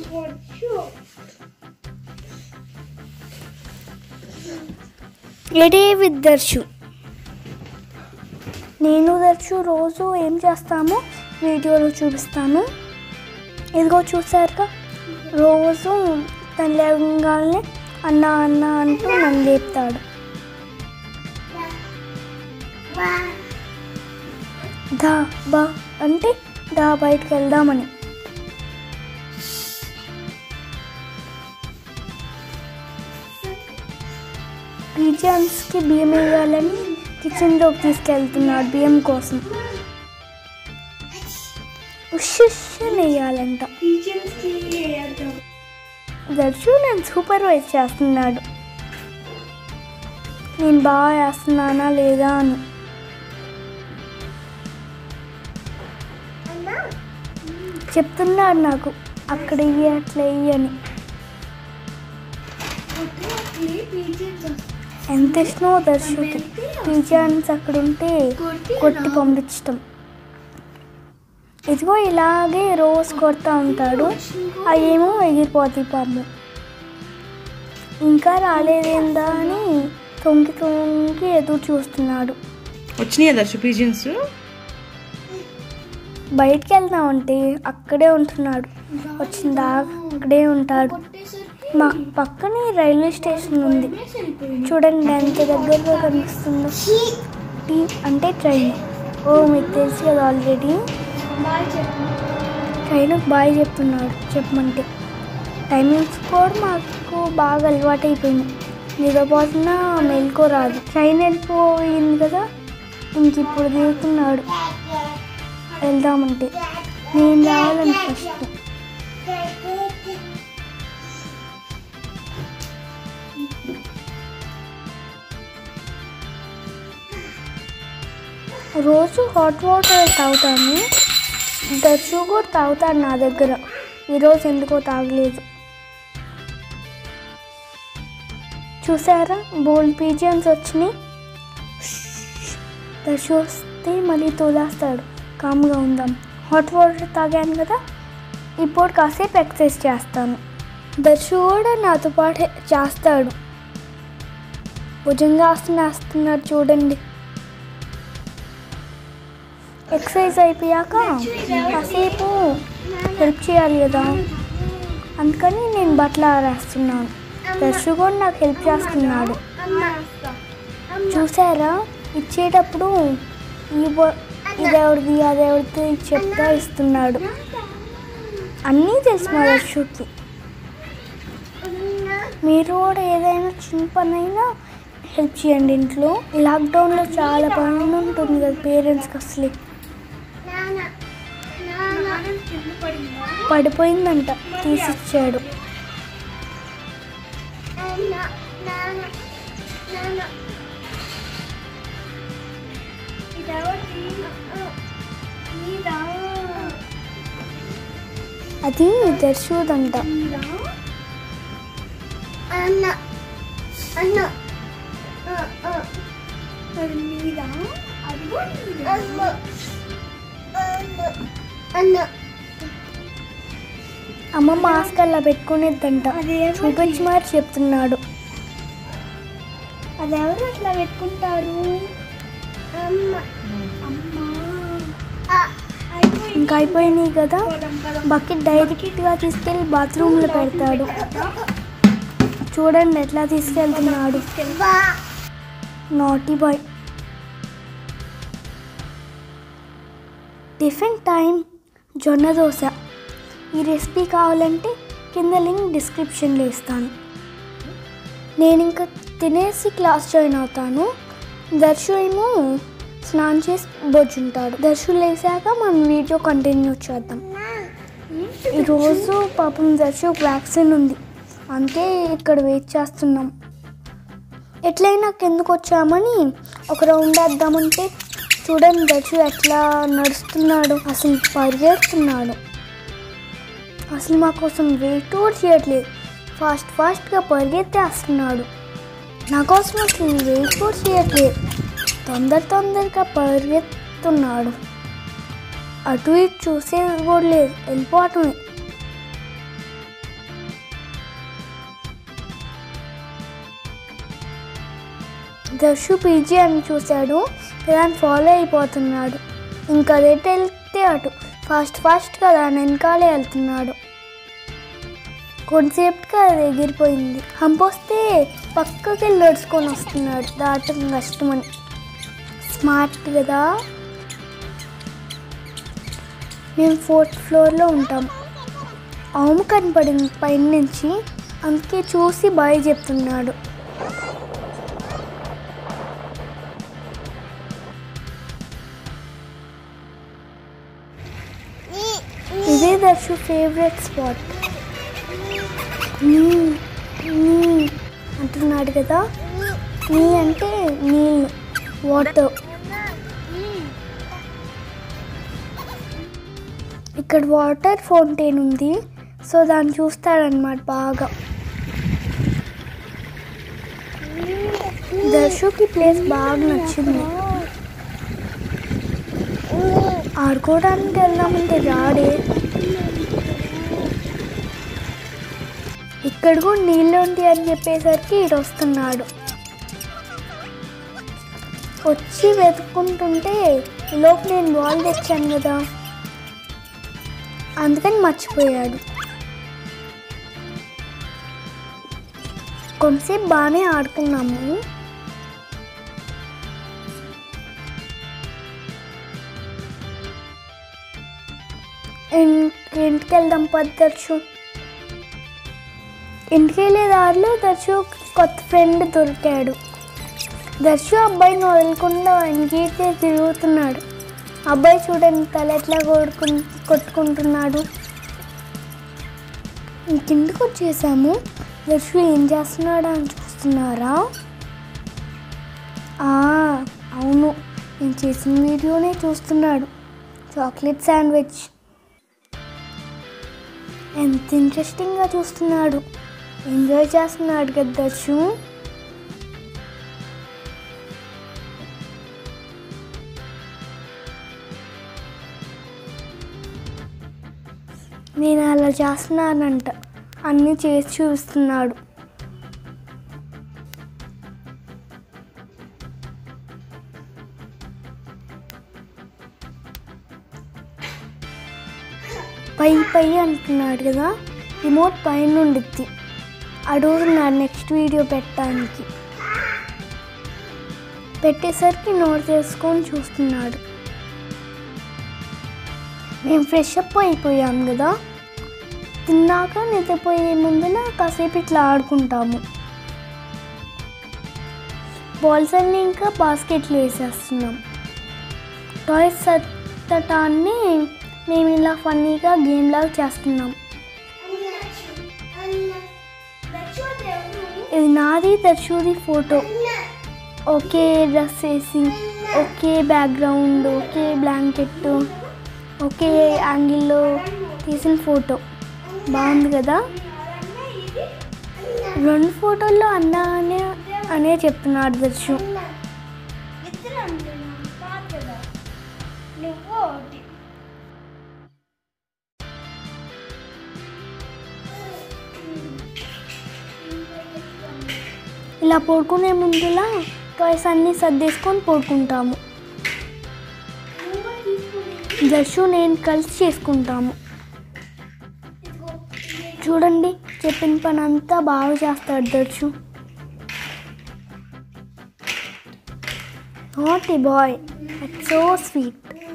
ఎడే with దర్శు నేను దర్శు రోజు ఏం చేస్తామో వీడియోలో చూపిస్తాను ఇదిగో చూసారుగా రోజు తను లేవగానే అన్న అన్న అంటూ నన్ను లేపుతాడు దా బా అంటే దా బయటకు వెళ్దామని పిజన్స్కి బియ్యం వేయాలని కిచెన్లోకి తీసుకెళ్తున్నాడు బియ్యం కోసం ఉష్ వేయాలంట దర్శు నేను సూపర్వైజ్ చేస్తున్నాడు నేను బాగా వేస్తున్నానా లేదా అని చెప్తున్నాడు నాకు అక్కడ ఇవి అట్లా ఇవి అని ఎంత ఇష్టమో దర్శుకి పిజాన్స్ అక్కడ ఉంటే కొట్టి పంపించటం ఇదిగో ఇలాగే రోజు కొడతా ఉంటాడు అవేమో ఎగిరిపోతాయి పాము ఇంకా రాలేదేందా అని తొంగి తొంగి ఎదురు చూస్తున్నాడు వచ్చినాయా దర్శు పీజియన్స్ బయటికి వెళ్దామంటే అక్కడే ఉంటున్నాడు వచ్చిన దాకా అక్కడే ఉంటాడు మా పక్కనే రైల్వే స్టేషన్ ఉంది చూడండి ఎంత దగ్గరగా కనిపిస్తుందో టీ అంటే ట్రైన్ ఓ మీకు తెలుసు కదా ఆల్రెడీ ట్రైన్కి బాయ్ చెప్తున్నాడు చెప్పమంటే టైమింగ్స్ కూడా మాకు బాగా అలవాటు అయిపోయింది నిద్రపోతున్నా మెలకు రాదు ట్రైన్ వెళ్ళిపోయింది కదా ఇంక ఇప్పుడు దిగుతున్నాడు వెళ్దామంటే నేను రావాలని ఫస్ట్ రోజు హాట్ వాటర్ తాగుతాను దర్శు కూడా తాగుతాడు నా దగ్గర ఈరోజు ఎందుకో తాగలేదు చూసారా బోల్డ్ పీజియన్స్ వచ్చినాయి దర్శు వస్తే మళ్ళీ తోలేస్తాడు కామ్గా ఉందాం హాట్ వాటర్ తాగాను కదా ఇప్పుడు కాసేపు ఎక్సర్సైజ్ చేస్తాను దర్శు కూడా నాతో పాటు చేస్తాడు భుజంగాసన వేస్తున్నాడు చూడండి ఎక్సర్సైజ్ అయిపోయాక కాసేపు హెల్ప్ చేయాలి కదా అందుకని నేను బట్టలు ఆరేస్తున్నాను దర్శు కూడా నాకు హెల్ప్ చేస్తున్నాడు చూసారా ఇచ్చేటప్పుడు ఈ బొ- ఇదెవరిది అదెవరిది చెప్తా ఇస్తున్నాడు అన్నీ తెలుసు మా దర్శుకి మీరు కూడా ఏదైనా చిన్న పని అయినా హెల్ప్ చేయండి ఇంట్లో లాక్డౌన్లో చాలా పని ఉంటుంది కదా పేరెంట్స్కి అసలు పడిపోయిందంట తీసిచ్చాడు అది దర్శుదంట అన్న అన్న అన్న అన్న అమ్మ మాస్క్ అలా పెట్టుకునేద్దంట చూపించి మరి చెప్తున్నాడు అది ఎవరు అట్లా పెట్టుకుంటారు అమ్మ ఇంకా అయిపోయినాయి కదా బకెట్ డైరెక్ట్గా తీసుకెళ్ళి బాత్రూంలో పెడతాడు చూడండి ఎట్లా తీసుకెళ్తున్నాడు బా నాటీ బాయ్ టిఫిన్ టైం జొన్న దోశ ఈ రెసిపీ కావాలంటే కింద లింక్ డిస్క్రిప్షన్లో ఇస్తాను నేను ఇంకా తినేసి క్లాస్ జాయిన్ అవుతాను దర్శు ఏమో స్నానం చేసి బొజ్జుంటాడు దర్శు లేసాక మనం వీడియో కంటిన్యూ చేద్దాం ఈరోజు పాపం దర్శు వ్యాక్సిన్ ఉంది అంతే ఇక్కడ వెయిట్ చేస్తున్నాం ఎట్లయినా కిందకు వచ్చామని ఒక రౌండ్ వేద్దామంటే చూడండి దర్శు ఎట్లా నడుస్తున్నాడు అసలు పరిగెడుతున్నాడు అసలు మా కోసం వెయిట్ కూడా చేయట్లేదు ఫాస్ట్ ఫాస్ట్గా పరిగెత్తేస్తున్నాడు నా కోసం అసలు వెయిట్ కూడా చేయట్లేదు తొందర తొందరగా పరిగెత్తున్నాడు అటు ఇటు చూసేది కూడా లేదు వెళ్ళిపోవటమే దర్శు పీజీ అని చూశాడు దాన్ని ఫాలో అయిపోతున్నాడు ఇంకా అదైతే వెళ్తే అటు ఫాస్ట్ ఫాస్ట్గా దాని వెనకాలే వెళ్తున్నాడు కొంతసేపుగా అది ఎగిరిపోయింది హంపొస్తే పక్కకి వెళ్ళి నడుచుకొని వస్తున్నాడు దాటం కష్టమని స్మార్ట్ కదా మేము ఫోర్త్ ఫ్లోర్లో ఉంటాం అవును కనపడింది పైన నుంచి అందుకే చూసి బాయ్ చెప్తున్నాడు ఇదే దర్శు ఫేవరెట్ స్పాట్ నీ నీ అంటున్నాడు కదా నీ అంటే నీళ్ళు వాటర్ ఇక్కడ వాటర్ ఫౌంటైన్ ఉంది సో దాన్ని చూస్తాడనమాట బాగా దర్శుకి ప్లేస్ బాగా నచ్చింది ఆడుకోవడానికి వెళ్దామంటే రాడే ఇక్కడ కూడా నీళ్ళు ఉంది అని చెప్పేసరికి ఇటు వస్తున్నాడు వచ్చి వెతుక్కుంటుంటే ఈలోపు నేను బాల్ తెచ్చాను కదా అందుకని మర్చిపోయాడు కొంతసేపు బాగానే ఆడుకున్నాము ఇన్- ఇంటికి వెళ్దాం పది దర్శు ఇంటికి వెళ్ళే దారిలో దర్శు కొత్త ఫ్రెండ్ దొరికాడు దర్శు అబ్బాయిని వదలకుండా ఇంటికే తిరుగుతున్నాడు అబ్బాయి చూడండి తల ఎట్లా కొడుకు కొట్టుకుంటున్నాడు ఇంటికి వచ్చేసాము దర్శు ఏం చేస్తున్నాడు అని చూస్తున్నారా ఆ, అవును నేను చేసిన వీడియోనే చూస్తున్నాడు చాక్లెట్ శాండ్విచ్ ఎంత ఇంట్రెస్టింగ్గా చూస్తున్నాడు ఎంజాయ్ చేస్తున్నాడు కదా దర్శు నేను అలా చేస్తున్నానంట అన్నీ చేసి చూస్తున్నాడు పై పై అంటున్నాడు కదా రిమోట్ పైన ఉండిద్ది అడుగుతున్నాడు నెక్స్ట్ వీడియో పెట్టడానికి పెట్టేసరికి నోట్ చేసుకొని చూస్తున్నాడు మేము ఫ్రెష్ అప్ అయిపోయాం కదా తిన్నాక నిద్రపోయే ముందున కాసేపు ఇట్లా ఆడుకుంటాము బాల్స్ అన్నీ ఇంకా బాస్కెట్లో వేసేస్తున్నాం టాయ్స్ సత్తటాన్ని మేము ఇలా ఫన్నీగా గేమ్ లాగా చేస్తున్నాం ఇది నాది దర్శుది ఫోటో ఒకే డ్రెస్ వేసి ఒకే బ్యాక్గ్రౌండ్ ఒకే బ్లాంకెట్ ఒకే యాంగిల్లో తీసిన ఫోటో బాగుంది కదా రెండు ఫోటోల్లో అన్న అనే అనే చెప్తున్నాడు దర్శు ఇలా పడుకునే ముందులా టాయ్స్ అన్నీ సర్దేసుకొని పడుకుంటాము దర్శు నేను కలిసి చేసుకుంటాము చూడండి చెప్పిన పని అంతా బాగా చేస్తాడు Darshu not a boy it's so sweet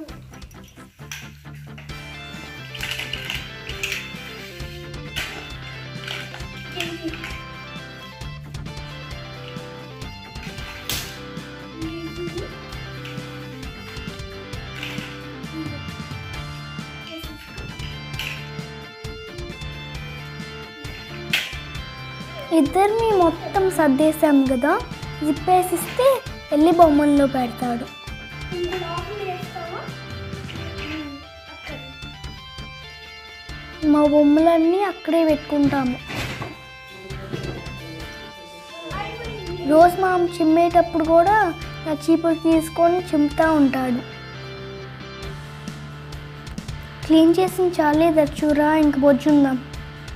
ఇద్దరిని మొత్తం సర్దేశాం కదా జిప్పేసిస్తే వెళ్ళి బొమ్మల్లో పెడతాడు మా బొమ్మలన్నీ అక్కడే పెట్టుకుంటాము రోజు మా చిమ్మేటప్పుడు కూడా నా చీపురు తీసుకొని చిమ్ముతా ఉంటాడు క్లీన్ చేసిన చాలే దర్చూరా ఇంక బొజ్జుందాం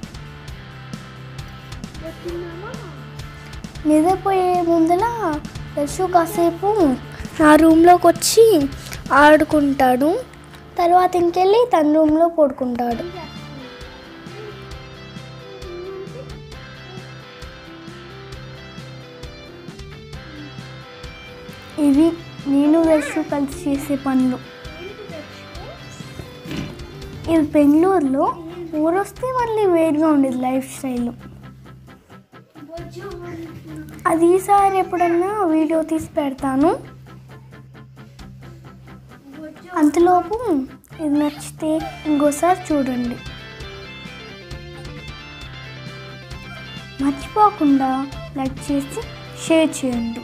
నిద్రపోయే ముందల యశు కాసేపు నా రూమ్లోకి వచ్చి ఆడుకుంటాడు తర్వాత ఇంకెళ్ళి తన రూమ్లో పడుకుంటాడు ఇవి నేను యశు కలిసి చేసే పనులు ఇది బెంగళూరులో ఊరొస్తే మళ్ళీ వేరుగా ఉండేది లైఫ్ స్టైల్ అది ఈసారి ఎప్పుడన్నా వీడియో తీసి పెడతాను అంతలోపు ఇది నచ్చితే ఇంకోసారి చూడండి మర్చిపోకుండా లైక్ చేసి షేర్ చేయండి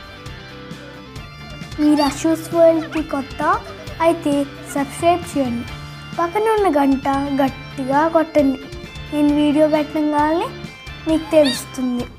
మీరు అషూస్ వరల్డ్కి కొత్త అయితే సబ్స్క్రైబ్ చేయండి పక్కన ఉన్న గంట గట్టిగా కొట్టండి నేను వీడియో పెట్టడం కానీ మీకు తెలుస్తుంది